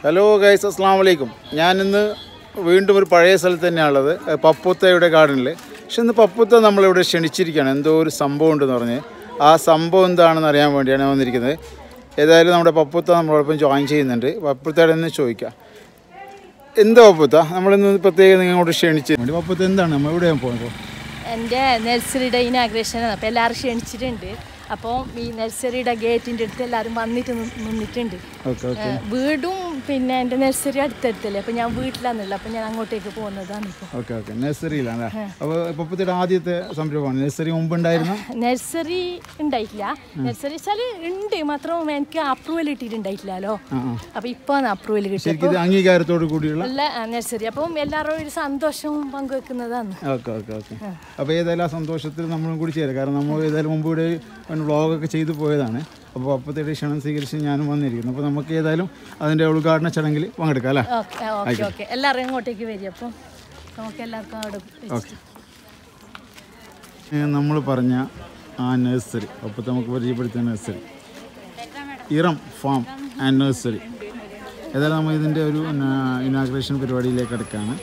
Hello guys അസ്സാം വലൈക്കും ഞാനിന്ന് വീണ്ടും ഒരു പഴയ സ്ഥലത്ത് തന്നെയാണുള്ളത് ഏഹ് പപ്പുത്തയുടെ ഗാർഡനിൽ പക്ഷെ ഇന്ന് പപ്പുത്ത നമ്മളിവിടെ ക്ഷണിച്ചിരിക്കുകയാണ് എന്തോ ഒരു സംഭവം ഉണ്ടെന്ന് പറഞ്ഞ് ആ സംഭവം എന്താണെന്ന് അറിയാൻ വേണ്ടിയാണ് ഞാൻ വന്നിരിക്കുന്നത് ഏതായാലും നമ്മുടെ പപ്പുത്ത നമ്മളോടൊപ്പം ജോയിൻ ചെയ്യുന്നുണ്ട് പപ്പുത്തയുടെ ഒന്ന് ചോദിക്കാം എന്താ പപ്പുത്ത നമ്മളിന്ന് പ്രത്യേകം നിങ്ങളോട് ക്ഷണിച്ചു പപ്പുത്ത എന്താണ് നമ്മൾ എവിടെയാണ് പോകുന്നത് എൻ്റെ നഴ്സറിയുടെ ഇനാഗ്രേഷനാണ് അപ്പോൾ എല്ലാവരും ക്ഷണിച്ചിട്ടുണ്ട് അപ്പോൾ ഈ നഴ്സറിയുടെ ഗേറ്റിൻ്റെ അടുത്ത് എല്ലാവരും വന്നിട്ട് നി- നിന്നിട്ടുണ്ട് ഓക്കെ ഓക്കെ ഏഹ് വീടും പിന്നെ എൻ്റെ നഴ്സറി അടുത്തടുത്തല്ലേ അപ്പോൾ ഞാൻ വീട്ടിലാണുള്ളത് അപ്പോൾ ഞാൻ അങ്ങോട്ടേക്ക് പോകുന്നതാണ് ഇപ്പോൾ ഓക്കെ ഓക്കെ നഴ്സറിയിലാണ് അപ്പോൾ പപ്പുത്തയുടെ ആദ്യത്തെ സംരംഭമാണ് നഴ്സറി മുമ്പ് ഉണ്ടായിരുന്ന നഴ്സറി ഉണ്ടായിട്ടില്ല നഴ്സറി വെച്ചാൽ ഉണ്ട് മാത്രം എനിക്ക് അപ്രൂവൽ കിട്ടിയിട്ടുണ്ടായിട്ടില്ലല്ലോ ആ ആ അപ്പോൾ ഇപ്പോൾ ആണ് അപ്രൂവൽ കിട്ടിയത് ശരിക്കും ഇത് അംഗീകാരത്തോടു കൂടിയുള്ള നല്ല നഴ്സറി അപ്പം എല്ലാവരും ഒരു സന്തോഷവും പങ്കുവെക്കുന്നതാണ് ഓക്കെ ഓക്കെ ഓക്കെ അപ്പോൾ ഏതായാലും ആ സന്തോഷത്തിൽ നമ്മളും കൂടി ചേരാം കാരണം നമ്മൾ ഏതായാലും മുമ്പ് ഇവിടെ വ്ളോഗൊക്കെ ചെയ്തു പോയതാണ് അപ്പോൾ അപ്പത്തേടെ ക്ഷണം സ്വീകരിച്ച് ഞാനും വന്നിരിക്കുന്നു അപ്പോൾ നമുക്ക് ഏതായാലും അതിൻ്റെ ഉദ്ഘാടന ചടങ്ങിൽ പങ്കെടുക്കാം അല്ലേ ഓക്കെ ഓക്കെ ഓക്കെ എല്ലാവരും ഇങ്ങോട്ടേക്ക് വരും അപ്പം നമുക്ക് എല്ലാവർക്കും അവിടെ വെച്ചിട്ട് നമ്മൾ പറഞ്ഞ ആ നഴ്സറി അപ്പോൾ നമുക്ക് പരിചയപ്പെടുത്തിയ nursery Eram farm and nursery ഏതായാലും നമ്മൾ ഇതിൻ്റെ ഒരു ഇനാഗ്രേഷൻ പരിപാടിയിലേക്ക് കിടക്കുകയാണ്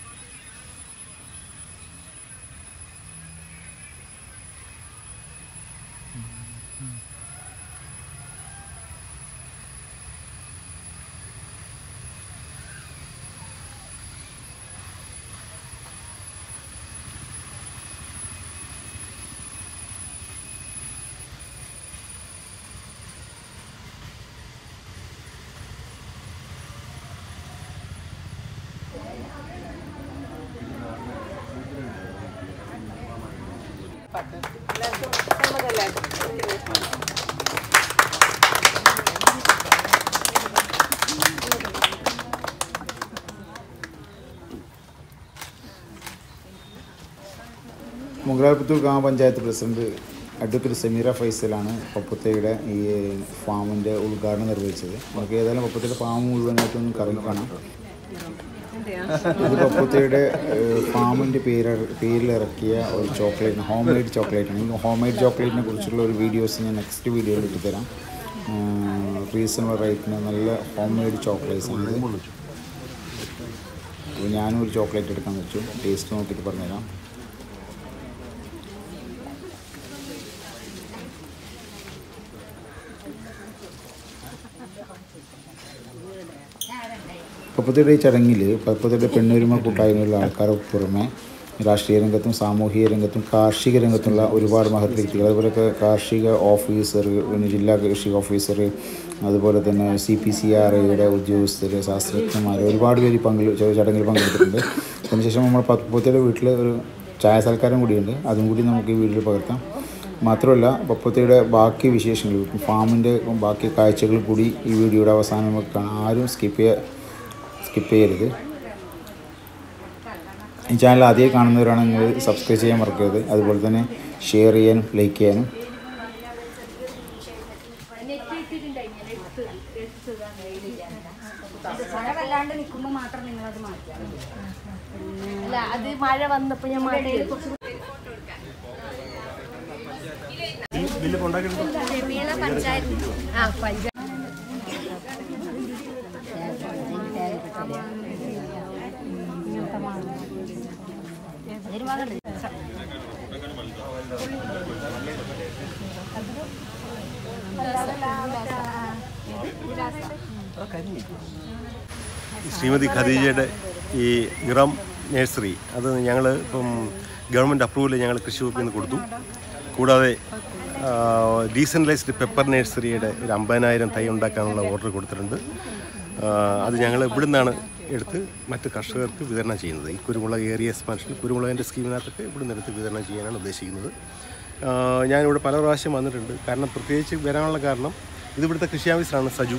മുഗളാൽപുത്തൂർ ഗ്രാമപഞ്ചായത്ത് പ്രസിഡന്റ് അഡ്വക്കേറ്റ് സമീറ ഫൈസലാണ് പപ്പത്തയുടെ ഈ ഫാമിൻ്റെ ഉദ്ഘാടനം നിർവഹിച്ചത് നമുക്ക് ഏതായാലും പപ്പത്തയുടെ ഫാം മുഴുവനായിട്ടൊന്ന് കറങ്ങി കാണാം ഇത് പപ്പത്തയുടെ ഫാമിൻ്റെ പേര് പേരിലിറക്കിയ ഒരു ചോക്ലേറ്റ് ഹോം മെയ്ഡ് ചോക്ലേറ്റാണ് ഈ ഹോം മെയ്ഡ് ചോക്ലേറ്റിനെ കുറിച്ചുള്ള ഒരു വീഡിയോസ് ഞാൻ നെക്സ്റ്റ് വീഡിയോയിൽ ഇട്ടുതരാം റീസണബിൾ റേറ്റിന് നല്ല ഹോം മെയ്ഡ് ചോക്ലേറ്റ്സ് ആണ് ഇത് അപ്പോൾ ഞാനും ഒരു ചോക്ലേറ്റ് എടുക്കാൻ വെച്ചു ടേസ്റ്റ് നോക്കിയിട്ട് പറഞ്ഞുതരാം പപ്പത്തിയുടെ ഈ ചടങ്ങിൽ പപ്പത്തിയുടെ പെണ്ണൊരുമ കൂട്ടായ്മയുള്ള ആൾക്കാർക്ക് പുറമെ രാഷ്ട്രീയ രംഗത്തും സാമൂഹിക രംഗത്തും കാർഷിക രംഗത്തുള്ള ഒരുപാട് മഹത് വ്യക്തികൾ അതുപോലെ കാർഷിക ഓഫീസർ പിന്നെ ജില്ലാ കൃഷി ഓഫീസർ അതുപോലെ തന്നെ സി പി സി ആർ ഐയുടെ ഉദ്യോഗസ്ഥർ ശാസ്ത്രജ്ഞന്മാർ ഒരുപാട് പേര് പങ്കെ ചടങ്ങിൽ പങ്കെടുത്തിട്ടുണ്ട് അതിനുശേഷം നമ്മൾ പപ്പത്തിയുടെ വീട്ടിൽ ഒരു ചായ സൽക്കാരം കൂടിയുണ്ട് അതും കൂടി നമുക്ക് ഈ വീഡിയോയിൽ പകർത്താം മാത്രമല്ല പപ്പത്തിയുടെ ബാക്കി വിശേഷങ്ങൾ ഫാമിൻ്റെ ബാക്കി കാഴ്ചകൾ കൂടി ഈ വീഡിയോയുടെ അവസാനം നമുക്ക് കാണാം ആരും സ്കിപ്പ് ചെയ്യുക സ്കിപ്പ് ചെയ്യരുത് ഈ ചാനൽ ആദ്യമായി കാണുന്നവരാണെങ്കിൽ സബ്സ്ക്രൈബ് ചെയ്യാൻ മറക്കരുത് അതുപോലെ തന്നെ ഷെയർ ചെയ്യാനും ലൈക്ക് ചെയ്യാനും മഴ വല്ലാണ്ട് നിൽക്കുമ്പോൾ മാത്രം നിങ്ങളത് മാറ്റുക അല്ല അത് മഴ വന്നപ്പോൾ ഞാൻ മാറ്റിയത് ആ പഞ്ചായത്ത് ശ്രീമതി ഖദീജയുടെ ഈ ഇറം നഴ്സറി അത് ഞങ്ങൾ ഇപ്പം ഗവൺമെൻറ് അപ്രൂവൽ ഞങ്ങൾ കൃഷി വകുപ്പിൽ നിന്ന് കൊടുത്തു കൂടാതെ ഡീസൻലൈസ്ഡ് പെപ്പർ നഴ്സറിയുടെ ഒരു അമ്പതിനായിരം തൈ ഉണ്ടാക്കാനുള്ള ഓർഡർ കൊടുത്തിട്ടുണ്ട് ആ, അത് ഞങ്ങൾ ഇവിടെ നിന്നാണ് എടുത്ത് മറ്റ് കർഷകർക്ക് വിതരണം ചെയ്യുന്നത് ഈ കുരുമുളക് ഏരിയ എക്സ്പാൻഷൻ കുരുമുളകിൻ്റെ സ്കീമിനകത്തൊക്കെ ഇവിടെ നിന്ന് എടുത്ത് വിതരണം ചെയ്യാനാണ് ഉദ്ദേശിക്കുന്നത് ആ, ഞാനിവിടെ പല പ്രാവശ്യം വന്നിട്ടുണ്ട് കാരണം പ്രത്യേകിച്ച് വരാനുള്ള കാരണം ഇത് ഇവിടുത്തെ കൃഷി ഓഫീസറാണ് സജു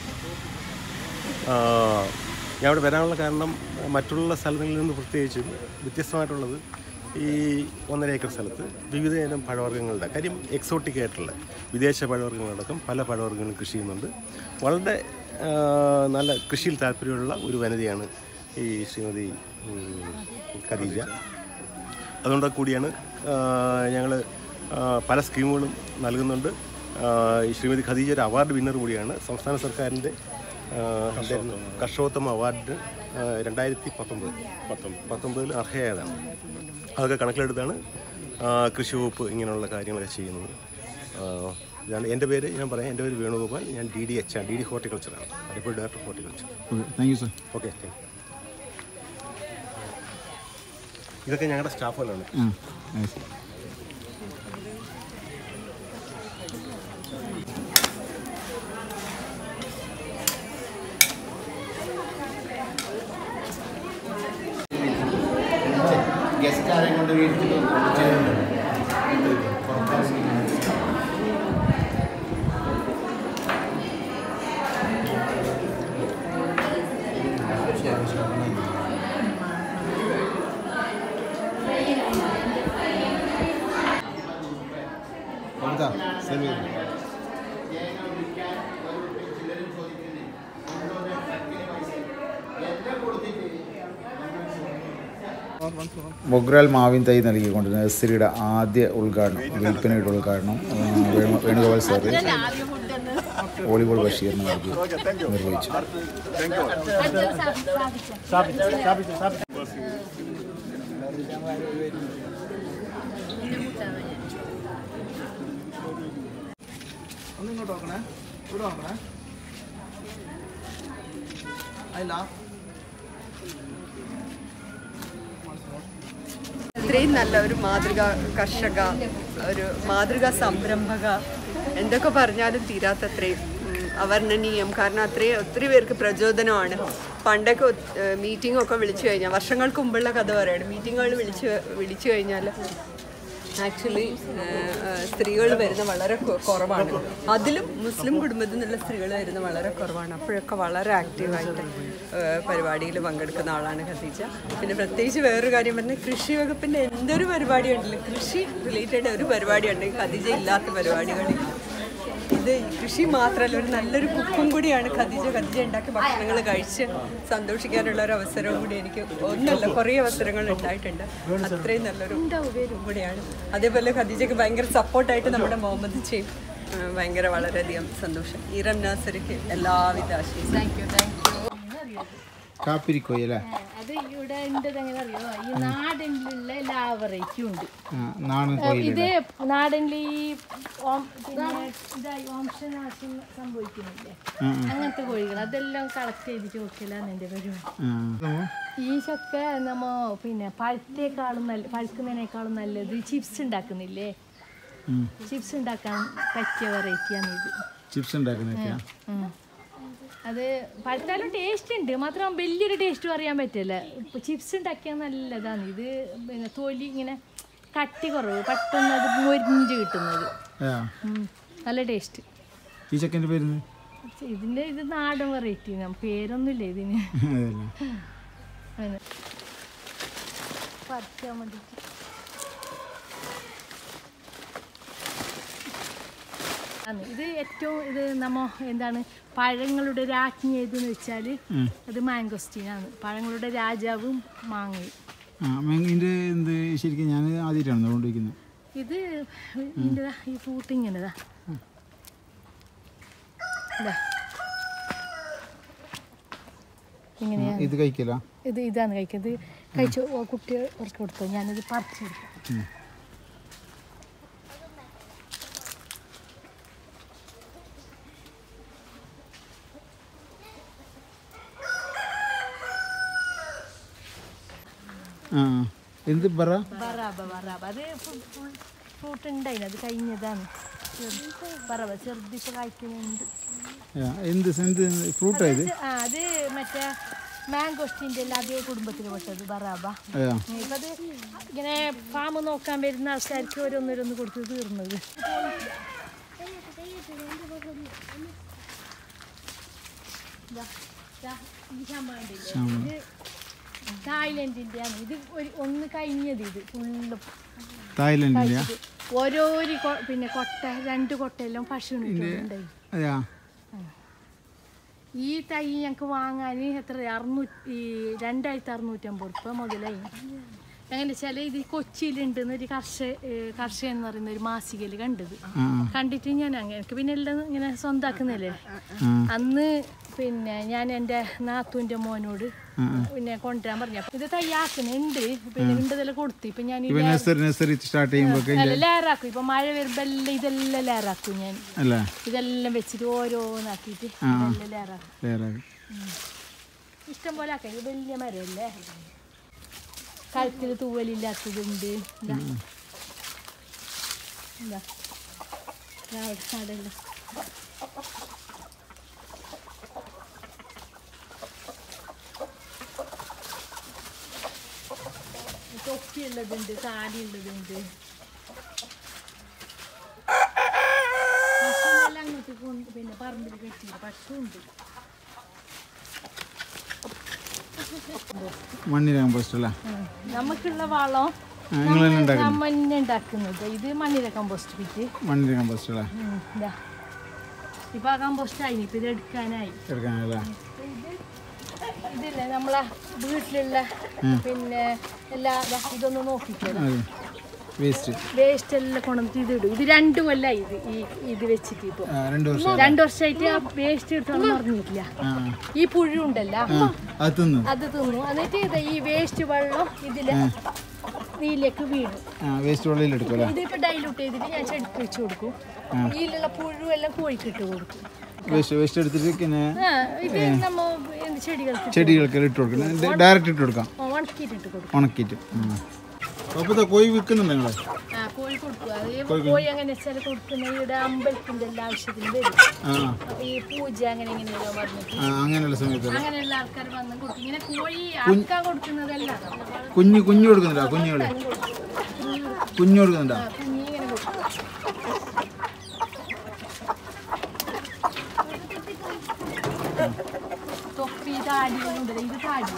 ആ, ഞാൻ ഇവിടെ വരാനുള്ള കാരണം മറ്റുള്ള സ്ഥലങ്ങളിൽ നിന്ന് പ്രത്യേകിച്ചും വ്യത്യസ്തമായിട്ടുള്ളത് ഈ ഒന്നര ഏക്കർ സ്ഥലത്ത് വിവിധ ഇനം പഴവർഗ്ഗങ്ങളുടെ കാര്യം എക്സോട്ടിക് ആയിട്ടുള്ള വിദേശ പഴവർഗ്ഗങ്ങളടക്കം പല പഴവർഗ്ഗങ്ങളും കൃഷി ചെയ്യുന്നുണ്ട് വളരെ ആ, നല്ല കൃഷിയിൽ താല്പര്യമുള്ള ഒരു വനിതയാണ് ഈ ശ്രീമതി ഉം, ഖദീജ അതുകൊണ്ട് കൂടിയാണ് ഞങ്ങൾ പല സ്കീമുകളും നൽകുന്നുണ്ട് ആ, ഈ ശ്രീമതി ഖദീജ ഒരു അവാർഡ് വിന്നർ കൂടിയാണ് സംസ്ഥാന സർക്കാരിൻ്റെ എന്തായിരുന്നു കർഷകോത്തമ അവാർഡ് ആ, രണ്ടായിരത്തി പത്തൊമ്പത് പത്തൊമ്പത് പത്തൊമ്പതിൽ അർഹയായതാണ് അതൊക്കെ കണക്കിലെടുത്താണ് ആ, കൃഷി വകുപ്പ് ഇങ്ങനെയുള്ള കാര്യങ്ങളൊക്കെ ചെയ്യുന്നത് ആ, ഇതാണ് എൻ്റെ പേര് ഞാൻ പറയാം എൻ്റെ പേര് വേണുഗോപാൽ ഞാൻ ഡി ഡി എച്ച് ആണ് ഡി ഡി ഹോർട്ടിക്കൾച്ചറാണ് Arippur director horticulture okay thank you sir okay thank you ഇതൊക്കെ ഞങ്ങളുടെ സ്റ്റാഫുകളാണ് ആ നൈസ് ഗസ്റ്റാരെ കൊണ്ട് വീട്ടിൽ മൊഗ്രാൽ മാവിൻ തൈ നൽകിക്കൊണ്ട് നഴ്സറിയുടെ ആദ്യ ഉദ്ഘാടനം വിൽപ്പനയുടെ ഉദ്ഘാടനം ആ, വേണു വേണുഗോപാൽ സാറ് വോളിബോൾ ബഷീറിന് നൽകി നിർവഹിച്ചു ഇത്രയും നല്ല ഒരു മാതൃക കർഷക ഒരു മാതൃക സംരംഭക എന്തൊക്കെ പറഞ്ഞാലും തീരാത്തത്രയും ഉം, അവർണ്ണനീയം കാരണം അത്രയും ഒത്തിരി പേർക്ക് പ്രചോദനമാണ് പണ്ടൊക്കെ മീറ്റിംഗ് ഒക്കെ വിളിച്ചു കഴിഞ്ഞാൽ വർഷങ്ങൾക്ക് മുമ്പുള്ള കഥ പറയാണ് മീറ്റിങ്ങുകൾ വിളിച്ച് വിളിച്ചു കഴിഞ്ഞാൽ ആക്ച്വലി സ്ത്രീകൾ വരുന്ന വളരെ കൊ- കുറവാണ് അതിലും മുസ്ലിം കുടുംബത്തിൽ നിന്നുള്ള സ്ത്രീകൾ വരുന്ന വളരെ കുറവാണ് അപ്പോഴൊക്കെ വളരെ ആക്റ്റീവായിട്ട് പരിപാടിയിൽ പങ്കെടുക്കുന്ന ആളാണ് ഖദീജ പിന്നെ പ്രത്യേകിച്ച് വേറൊരു കാര്യം പറഞ്ഞാൽ കൃഷി വകുപ്പിൻ്റെ എന്തൊരു പരിപാടി ഉണ്ടല്ലോ കൃഷി റിലേറ്റഡ് ഒരു പരിപാടി ഉണ്ടെങ്കിൽ ഖദീജ ഇല്ലാത്ത പരിപാടികളിൽ ഇത് കൃഷി മാത്രമല്ല ഒരു നല്ലൊരു കുക്കും കൂടിയാണ് ഖദീജ ഖദീജ ഉണ്ടാക്കിയ ഭക്ഷണങ്ങൾ കഴിച്ച് സന്തോഷിക്കാനുള്ള ഒരു അവസരവും കൂടി എനിക്ക് ഒന്നല്ല കുറേ അവസരങ്ങൾ ഉണ്ടായിട്ടുണ്ട് അത്രയും നല്ലൊരു പേരും കൂടിയാണ് അതേപോലെ ഖദീജയ്ക്ക് ഭയങ്കര സപ്പോർട്ടായിട്ട് നമ്മുടെ മുഹമ്മദ് ചെയ്യും ഭയങ്കര വളരെയധികം സന്തോഷം ഈറം നാസറിക്ക് എല്ലാവിധ ആശംസ താങ്ക് യു താങ്ക് യു കാപ്പിരിക്കോയി അല്ലേ അത് ഇവിടെ ഉണ്ടത് എങ്ങനെ അറിയോ ഈ നാടനിലുള്ള എല്ലാ വെറൈറ്റിയും ഉണ്ട് ആ, നാടൻ കോയിൽ ഇത് നാടനിൽ ഈ ഓം- പിന്നെ ഇതായി വംശനാശം സംഭവിക്കുന്നില്ലേ അങ്ങനത്തെ കോഴികൾ അതെല്ലാം കളക്ട് ചെയ്തിട്ട് വെക്കലാണ് എൻ്റെ പരിപാടി ആ ഈ ചക്ക നമ്മ പിന്നെ പഴുത്തേക്കാളും നല്ല പഴുക്കുന്നതിനേക്കാളും നല്ലത് ചിപ്സ് ഉണ്ടാക്കുന്നില്ലേ ചിപ്സ് ഉണ്ടാക്കാൻ പറ്റിയ വെറൈറ്റിയാണ് ഇത് ചിപ്സ് ഉണ്ടാക്കുന്നൊക്കെയാ ഉം. അത് പഴുത്താലും ടേസ്റ്റ് ഉണ്ട് മാത്രം വലിയൊരു ടേസ്റ്റും അറിയാൻ പറ്റില്ല ഇപ്പൊ ചിപ്സ് ഉണ്ടാക്കിയാൽ നല്ലതാണ് ഇത് പിന്നെ തൊലി ഇങ്ങനെ കട്ടി കുറവ് പെട്ടെന്ന് അത് മൊരിഞ്ഞ് കിട്ടുന്നത് ആ ഉം. നല്ല ടേസ്റ്റ് ഈ ചക്കൻ്റെ പേരുന്ന് ഇതിന്റെ ഇത് നാടൻ വെറൈറ്റി പേരൊന്നുമില്ല ഇതിന് അതല്ല അങ്ങനെ. പറിക്കാൻ വേണ്ടിയിട്ട് ആണ്. ഇത് ഏറ്റവും ഇത് നമ്മ എന്താണ് പഴങ്ങളുടെ രാജ്ഞി ഏതെന്ന് വെച്ചാൽ അത് മാങ്കോസ്റ്റീനാണ് പഴങ്ങളുടെ രാജാവും മാങ്ങയും ആ ഇതിൻ്റെ എന്ത് ശരിക്കും ഞാൻ ആദ്യമായിട്ടാണ് കൊണ്ടിരിക്കുന്നത് ഇത് ഇതിൻ്റെ ഈ ഫ്രൂട്ട് ഇങ്ങനെതാ ഇതാ ഇങ്ങനെയാ ഇത് കഴിക്കല ഇത് ഇതാണ് കഴിക്കുന്നത് കഴിച്ചു കുട്ടികൾ അവർക്ക് കൊടുത്തു ഞാനിത് പറിച്ചെടുക്കും ആ എന്ത് പറ ബറാബ ബറാബ അത് ഫ്രൂട്ട് ഉണ്ടായിന് അത് കഴിഞ്ഞതാണ് ബറാബ ചെറുതിപ്പോൾ കഴിക്കുന്നുണ്ട് ആ, എന്ത് എന്ത് ഫ്രൂട്ടാ ഇത് ആ അത് മറ്റേ മാങ്കോസ്റ്റിൻ്റെ എല്ലാം അതേ കുടുംബത്തിൽ പെട്ടത് ബറാബ ആ ഇപ്പം അത് ഇങ്ങനെ ഫാം നോക്കാൻ വരുന്ന ആൾക്കാർക്ക് ഓരോന്നോരോന്ന് കൊടുത്ത് തീർന്നത് ദാ, ദാ, ഈ ശമ്പളം കണ്ടില്ലേ? ഇത് തായ്ലൻഡിന്റെ ആണ് ഇത് ഒരു ഒന്ന് കഴിഞ്ഞത് ഇത് ഫുള്ളും തായ്ലൻഡിൻ്റെയാ ഓരോരു കൊ- പിന്നെ കൊട്ട രണ്ട് കൊട്ടയെല്ലാം ഭക്ഷണം അതെയാ ഈ തൈ ഞങ്ങൾക്ക് വാങ്ങാൻ എത്ര അറുന്നൂറ്റി രണ്ടായിരത്തി അറുന്നൂറ്റമ്പത് റുപ്യ മുതലായി എങ്ങനെ വെച്ചാൽ ഇത് കൊച്ചിയിലുണ്ടെന്ന് ഒരു കർഷക കർഷകൻ എന്ന് പറയുന്ന ഒരു മാസികയിൽ കണ്ടത് കണ്ടിട്ട് ഞാൻ അങ്ങനെ എനിക്ക് പിന്നെ എല്ലാം ഇങ്ങനെ സ്വന്താക്കുന്നില്ലേ അന്ന് പിന്നെ ഞാൻ എൻ്റെ നാത്തൂൻ്റെ മോനോട് പിന്നെ കൊണ്ടുവരാൻ പറഞ്ഞു അപ്പൊ ഇത് തയ്യാക്കുന്നുണ്ട് പിന്നെ ഉണ്ടതെല്ലാം കൊടുത്തു ഇപ്പൊ ഞാൻ ഇപ്പൊ നഴ്സറി നഴ്സറി സ്റ്റാർട്ട് ചെയ്യുമ്പോൾ അല്ല ലെയറാക്കും ഇപ്പൊ മഴ വരുമ്പോ എല്ലാം ഇതെല്ലാം ലെയറാക്കും ഞാൻ അല്ല ഇതെല്ലാം വെച്ചിട്ട് ഓരോന്നാക്കിയിട്ട് ഇതെല്ലാം ലെയറാക്കും വേറെ ഇഷ്ടം പോലെ ആക്കാം ഇത് വലിയ മരമല്ലേ കഴുത്തിൽ തൂവലില്ലാത്തതുണ്ട് ഇതാ. ഇതാ. ഇതാ അവിടെ അവിടെയല്ല. തൊപ്പിയുള്ളതുണ്ട് താടിയുള്ളതുണ്ട് പശുവെല്ലാം അങ്ങോട്ട് കൊണ്ട് പിന്നെ പറമ്പിൽ കെട്ടിയില്ല പശു ഉണ്ട് മണ്ണിര കമ്പോസ്റ്റ് അല്ലേ ഉം. നമുക്കുള്ള വളം നിങ്ങൾ തന്നെ ഉണ്ടാക്കുന്നത് നമ്മ തന്നെ ഉണ്ടാക്കുന്നത് ഇത് മണ്ണിര കമ്പോസ്റ്റ് പിറ്റ് മണ്ണിര കമ്പോസ്റ്റ് അല്ലേ ഉം, ഇതാ ഇപ്പൊ ആ കമ്പോസ്റ്റ് ആയി ഇപ്പൊ ഇത് എടുക്കാനായി എടുക്കാനല്ലേ ഇതില്ലേ നമ്മളെ വീട്ടിലുള്ള പിന്നെ എല്ലാ ദാ ഇതൊന്ന് നോക്കിക്കോ വേസ്റ്റ് വേസ്റ്റ് എല്ലാം കൊണ്ടുവന്നിട്ട് ഇത് ഇടും ഇത് രണ്ടു കൊല്ലായി ഇത് ഈ ഇത് വെച്ചിട്ട് ഇപ്പൊ രണ്ട് വർഷം രണ്ടു വർഷമായിട്ട് ആ വേസ്റ്റ് ഇട്ടോളം പറഞ്ഞിട്ടില്ല ആ ഈ പുഴു ഉണ്ടല്ലോ ആ അത് തിന്നു അത് തിന്നു എന്നിട്ട് ഇത് ഈ വേസ്റ്റ് വെള്ളം ഇതില് നീലേക്ക് വീണു ആ വേസ്റ്റ് വെള്ളയിൽ എടുക്കും അല്ലേ ഇതിപ്പോ ഡൈലൂട്ട് ചെയ്തിട്ട് ഞാൻ ചെടിക്ക് വെച്ച് കൊടുക്കും ഇതിലുള്ള പുഴുവെല്ലാം കോഴിക്കിട്ട് കൊടുക്കും വേസ്റ്റ് വേസ്റ്റ് എടുത്തിട്ട് പിന്നെ ആ ഇത് നമ്മ എന്ത് ചെടികൾക്ക് ചെടികൾക്ക് ഇട്ട് കൊടുക്കണം ഡയറക്റ്റ് ഇട്ട് കൊടുക്കാം ഉണക്കിയിട്ടിട്ട് കൊടുക്കും ഉണക്കിയിട്ട് അപ്പോൾ കോഴി വിൽക്കുന്നുണ്ട് നിങ്ങൾ ആ കോഴി കൊടുക്കും അത് കോഴി അങ്ങനെ വെച്ചാൽ കൊടുക്കുന്ന ഇവിടെ അമ്പലത്തിന്റെ എല്ലാ ആവശ്യത്തിനും വരും ആ അപ്പൊ ഈ പൂജ അങ്ങനെ ഇങ്ങനെയല്ലോ പറഞ്ഞിട്ട് ആ അങ്ങനെയുള്ള സമയത്ത് അങ്ങനെയുള്ള ആൾക്കാർ വന്ന് കൊടുക്കും ഇങ്ങനെ കോഴി ആർക്കാ കൊടുക്കുന്നതല്ല കുഞ്ഞ് കുഞ്ഞു കൊടുക്കുന്നുണ്ടോ കുഞ്ഞുകൾ കുഞ്ഞു കൊടുക്കുന്നുണ്ടോ ആ, കുഞ്ഞി ഇങ്ങനെ കൊടുക്കും തൊപ്പി താടികളുണ്ട് ഇത് താടി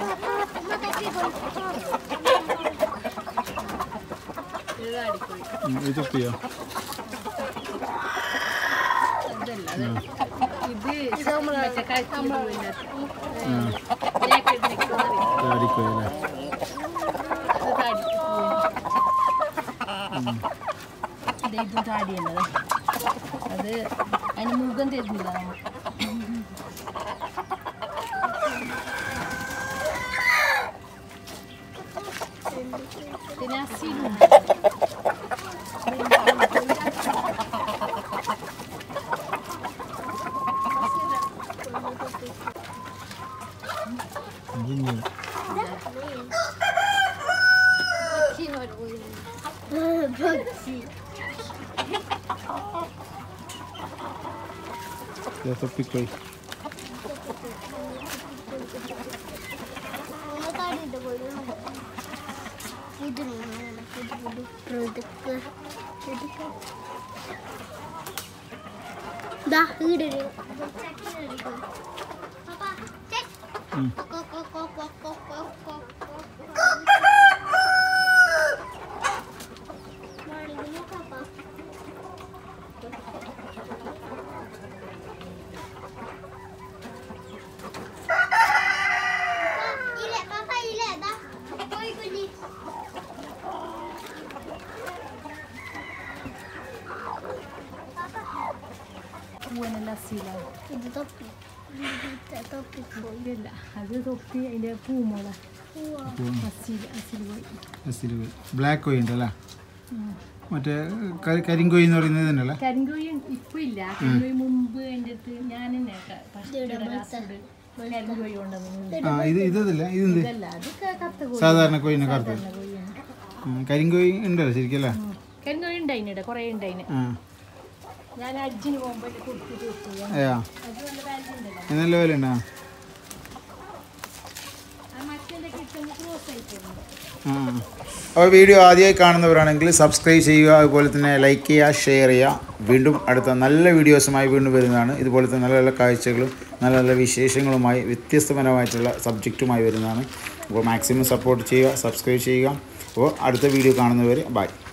ഇത് താടിക്കോഴി ഉം, ഇത് തൊപ്പിയോ ഇതല്ല അത് ഇത് മറ്റേ കഴുത്തിൻ്റെ ബ്ലാക്ക് താടിക്കോയി അല്ലേ ഇത് താടി ഇത് ഇതും താടിയുള്ളത് അത് അതിന് മുഖം തരുന്നില്ല നമ്മൾ പിന്നെ അസിലുണ്ട് ഇത് തൊപ്പിക്കോയി ദാ ഈടൊരു ഇല്ലേ പാപ്പ ഇല്ലേ ദാ പോയി കുഞ്ഞി പൂവനെല്ലാം അസിലാണ് ഇത് തൊപ്പി ഇത് തൊപ്പി പോയി ഇല്ല അത് തൊപ്പി അതിൻ്റെ പൂമോള അസിൽ അസിൽ പോയി അസില് കോഴി ബ്ലാക്ക് കോഴി ഉണ്ടല്ലേ മറ്റേ കരി- കരിങ്കോഴി എന്ന് പറയുന്നത് തന്നെയല്ലേ കരിങ്കോഴി ഇപ്പൊ ഇല്ല കരിങ്കോഴി മുമ്പ് എൻ്റെ അടുത്ത് ഞാൻ തന്നെ കാസർഗോഡ് കരിങ്കോഴി കൊണ്ടുവന്നു ആ ഇത് ഇതല്ല ഇതെന്ത് ഇതല്ല അത് ക- കത്ത കോഴി സാധാരണ കോഴിനെ കറുത്ത് കോഴിയാണ് ഉം, കരിങ്കോഴി ഉണ്ടല്ലോ ശരിക്കും അല്ലേ കരിങ്കോഴി ഉണ്ടായിന് കുറേ ഉണ്ടായിന് ആ ഞാൻ അജ്ജിന് പോകുമ്പോൾ കൊടുത്തിട്ട് വെച്ചു ഏയാ അത് നല്ല വാല്യൂ ഉണ്ടല്ലോ നല്ല വില ഉണ്ടോ ആ മറ്റേ കിട്ടുമ്പോൾ ക്ലോസ് ആയിട്ടുണ്ട് അപ്പോൾ വീഡിയോ ആദ്യമായി കാണുന്നവരാണെങ്കിൽ സബ്സ്ക്രൈബ് ചെയ്യുക അതുപോലെ തന്നെ ലൈക്ക് ചെയ്യുക ഷെയർ ചെയ്യുക വീണ്ടും അടുത്ത നല്ല വീഡിയോസുമായി വീണ്ടും വരുന്നതാണ് ഇതുപോലത്തെ നല്ല നല്ല കാഴ്ചകളും നല്ല നല്ല വിശേഷങ്ങളുമായി വ്യത്യസ്തപരമായിട്ടുള്ള സബ്ജക്റ്റുമായി വരുന്നതാണ് അപ്പോൾ മാക്സിമം സപ്പോർട്ട് ചെയ്യുക സബ്സ്ക്രൈബ് ചെയ്യുക അപ്പോൾ അടുത്ത വീഡിയോ കാണുന്നവരെ ബൈ